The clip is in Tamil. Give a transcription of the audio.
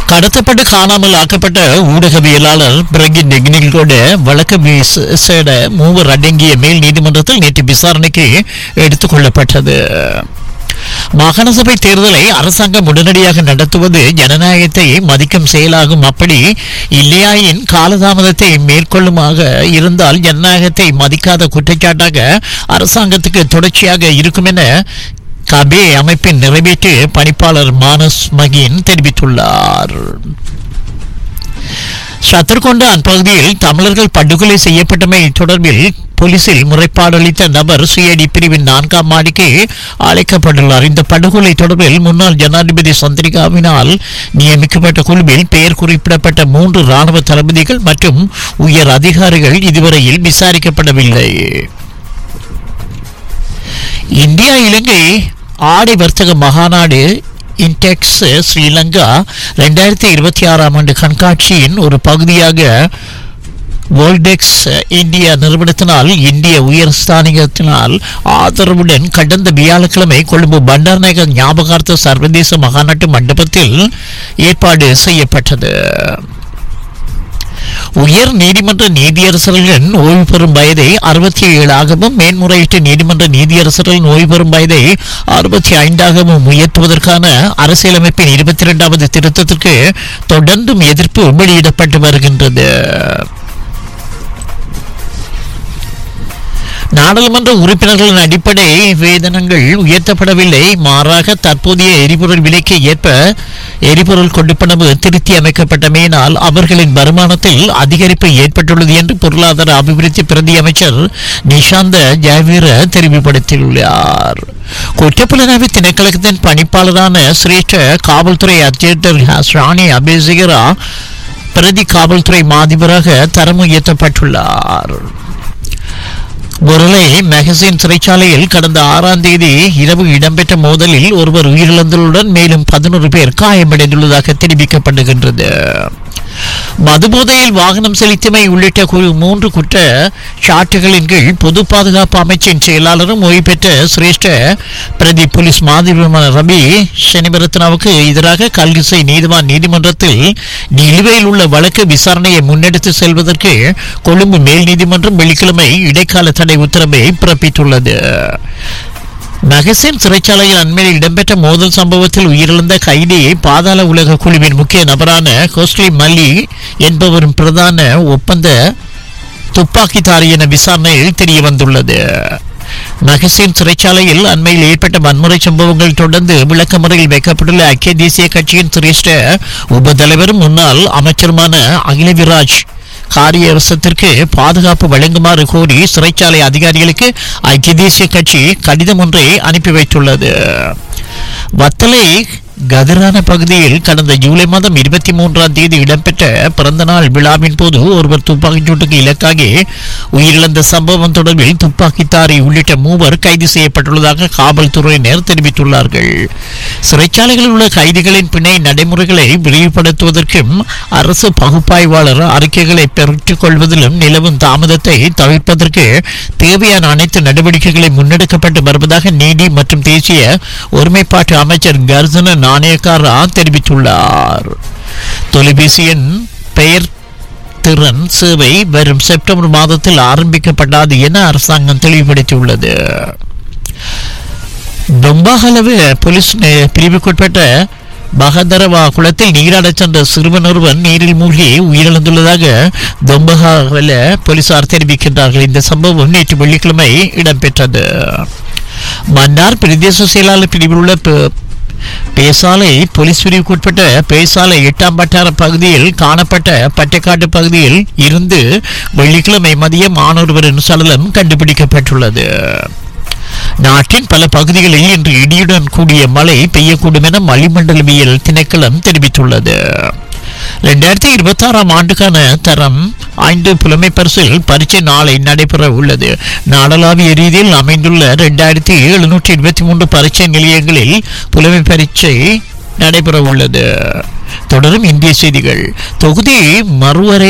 கடத்தப்பட்டு காணாமல் ஆக்கப்பட்ட ஊடகவியலாளர் பிரகின் டெக்னிகோட வழக்கு விசேட மூவர் அடங்கிய மேல் நீதிமன்றத்தில் நேற்று விசாரணைக்கு எடுத்துக் கொள்ளப்பட்டது மாகாண சபை தேர்தலை அரசாங்கம் உடனடியாக நடத்துவது ஜனநாயகத்தை மதிக்கும் செயலாகும் அப்படி இல்லையாயின் காலதாமதத்தை மேற்கொள்ளுமாக இருந்தால் ஜனநாயகத்தை மதிக்காத குற்றச்சாட்டாக அரசாங்கத்துக்கு தொடர்ச்சியாக இருக்கும் என கபே அமைப்பின் நிறைவேற்று பணிப்பாளர் மானஸ் மகின் தெரிவித்துள்ளார் சத்தர்கொண்டான் பகுதியில் தமிழர்கள் படுகொலை செய்யப்பட்டமை தொடர்பில் போலீசில் முறைப்பாடு அளித்த நபர் சிஐடி பிரிவின் நான்காம் மாடிக்கு அழைக்கப்பட்டுள்ளார் இந்த படுகொலை தொடர்பில் முன்னாள் ஜனாதிபதி சந்திரிகாவினால் நியமிக்கப்பட்ட குழுவில் பெயர் குறிப்பிடப்பட்ட மூன்று ராணுவ தளபதிகள் மற்றும் உயர் அதிகாரிகள் இதுவரையில் விசாரிக்கப்படவில்லை இந்தியா இலங்கை ஆடை வர்த்தக மகாநாடு இன்டெக்ஸ் ஸ்ரீலங்கா ரெண்டாயிரத்தி இருபத்தி ஆறாம் ஆண்டு கண்காட்சியின் ஒரு பகுதியாக வேர்ல்டெக்ஸ் இந்தியா நிறுவனத்தினால் இந்திய உயர் ஸ்தானிகத்தினால் ஆதரவுடன் கடந்த வியாழக்கிழமை கொழும்பு பண்டார்நாயக ஞாபகார்த்த சர்வதேச மகாநாட்டு மண்டபத்தில் ஏற்பாடு செய்யப்பட்டது உயர் நீதிமன்ற நீதியரசர்களின் ஓய்வு பெறும் வயதை அறுபத்தி ஏழாகவும் மேன்முறையீட்டு நீதிமன்ற நீதியரசர்களின் ஓய்வு பெறும் வயதை அறுபத்தி ஐந்தாகவும் உயர்த்துவதற்கான அரசியலமைப்பின் இருபத்தி இரண்டாவது திருத்தத்திற்கு தொடர்ந்தும் எதிர்ப்பு வெளியிடப்பட்டு வருகின்றது நாடாளுமன்ற உறுப்பினர்களின் அடிப்படை வேதனங்கள் உயர்த்தப்படவில்லை மாறாக தற்போதைய எரிபொருள் விலைக்கு ஏற்ப எரிபொருள் கொடுப்பனவு திருத்தி அமைக்கப்பட்டமையினால் அவர்களின் வருமானத்தில் அதிகரிப்பு ஏற்பட்டுள்ளது என்று பொருளாதார அபிவிருத்தி பிரதி அமைச்சர் நிஷாந்த ஜாவீர தெரிவுபடுத்தியுள்ளார் குற்றப்புலனாய்வு திணைக்களத்தின் பணிப்பாளரான சிரேஷ்ட காவல்துறை அத்தியட்சர் ராணி அபேசிகரா பிரதி காவல்துறை மாதிபராக தரம் உயர்த்தப்பட்டுள்ளார் முரளை மேகசின் சிறைச்சாலையில் கடந்த ஆறாம் தேதி இரவு இடம்பெற்ற மோதலில் ஒருவர் உயிரிழந்துள்ளதுடன் மேலும் பதினோரு பேர் காயமடைந்துள்ளதாக தெரிவிக்கப்படுகின்றது மதுபோதையில் வாகனம் செலுத்தியமை உள்ளிட்ட கு- மூன்று குற்ற சாட்டுகளின் கீழ் பொது பாதுகாப்பு அமைச்சின் செயலாளரும் ஓய்வு பெற்ற சிரேஷ்ட பிரதி போலீஸ் மாதிபமான ரவி சனிபரத்னாவுக்கு எதிராக கல்கிசை நீதிவான் நீதிமன்றத்தில் நிலுவையில் உள்ள வழக்கு விசாரணையை முன்னெடுத்து செல்வதற்கு கொழும்பு மேல் நீதிமன்றம் வெள்ளிக்கிழமை இடைக்கால தடை உத்தரவை பிறப்பித்துள்ளது மகசின் சிறைச்சாலையில் அண்மையில் இடம்பெற்ற மோதல் சம்பவத்தில் உயிரிழந்த கைதி பாதாள உலக குழுவின் முக்கிய நபரான கோஸ்லி மல்லி என்பவரும் பிரதான ஒப்பந்த துப்பாக்கிதாரி என விசாரணையில் தெரிய வந்துள்ளது மகசின் சிறைச்சாலையில் அண்மையில் ஏற்பட்ட வன்முறை சம்பவங்கள் தொடர்ந்து விளக்கமறையில் வைக்கப்பட்டுள்ள ஐக்கிய தேசிய கட்சியின் சிரேஷ்ட உபதலைவரும் முன்னாள் அமைச்சருமான அகில விராஜ் காரியரசத்திற்கு பாதுகாப்பு வழங்குமாறு கோரி சிறைச்சாலை அதிகாரிகளுக்கு ஐக்கிய தேசிய கட்சி கடிதம் ஒன்றை அனுப்பி வைத்துள்ளது வத்தலை கதிரான பகுதியில் கடந்த ஜூலை மாதம் இருபத்தி மூன்றாம் தேதி இடம்பெற்ற பிறந்தநாள் விழாவின் போது ஒருவர் துப்பாக்கிச் சூட்டுக்கு இலக்காகி உயிரிழந்த சம்பவம் தொடர்பில் துப்பாக்கித்தாரி உள்ளிட்ட மூவர் கைது செய்யப்பட்டுள்ளதாக காவல்துறையினர் தெரிவித்துள்ளார்கள் சிறைச்சாலைகளில் உள்ள கைதிகளின் பிணை நடைமுறைகளை விரிவுபடுத்துவதற்கும் அரசு பகுப்பாய்வாளர் அறிக்கைகளை பெற்றுக் கொள்வதிலும் நிலவும் தாமதத்தை தவிர்ப்பதற்கு தேவையான அனைத்து நடவடிக்கைகளை முன்னெடுக்கப்பட்டு வருவதாக நீதி மற்றும் தேசிய ஒருமைப்பாட்டு அமைச்சர் கர்ஜன நாணயக்காரா தெரிவித்துள்ளார் தொலைபேசியின் பெயர் திறன் சேவை வரும் செப்டம்பர் மாதத்தில் ஆரம்பிக்கப்படாது என அரசாங்கம் தெளிவுபடுத்தியுள்ளது டொம்பாகலவு போலீஸ் நி- பிரிவுக்குட்பட்ட பகதரவா குளத்தில் நீராடச் சென்ற சிறுவன் ஒருவன் நீரில் மூழ்கி உயிரிழந்துள்ளதாக தொம்பகாவல போலீசார் தெரிவிக்கின்றார்கள் இந்த சம்பவம் நேற்று வெள்ளிக்கிழமை இடம்பெற்றது மன்னார் பிரதேச செயலாளர் பிரிவில் உள்ள ப- பேசாலை போலீஸ் பிரிவுக்குட்பட்ட பேசாலை எட்டாம் வட்டார பகுதியில் காணப்பட்ட பட்டைக்காட்டு பகுதியில் இருந்து வெள்ளிக்கிழமை மதியம் ஆணொருவரின் சடலம் கண்டுபிடிக்கப்பட்டுள்ளது நாட்டின் பல பகுதிகளில் இன்று இடியுடன் கூடிய மழை பெய்யக்கூடும் என வளிமண்டலவியல் திணைக்களம் தெரிவித்துள்ளது ரெண்டாயிரத்தி இருபத்தி ஆறாம் ஆண்டுக்கான தரம் ஐந்து புலமை பரிசில் பரீட்சை நாளை நடைபெற உள்ளது நாடளாவிய ரீதியில் அமைந்துள்ள ரெண்டாயிரத்தி எழுநூற்றி இருபத்தி மூன்று பரீட்சை நிலையங்களில் புலமை பரீட்சை நடைபெற உள்ளது தொடரும் இந்திய செய்திகள் தொகுதி மறுவரை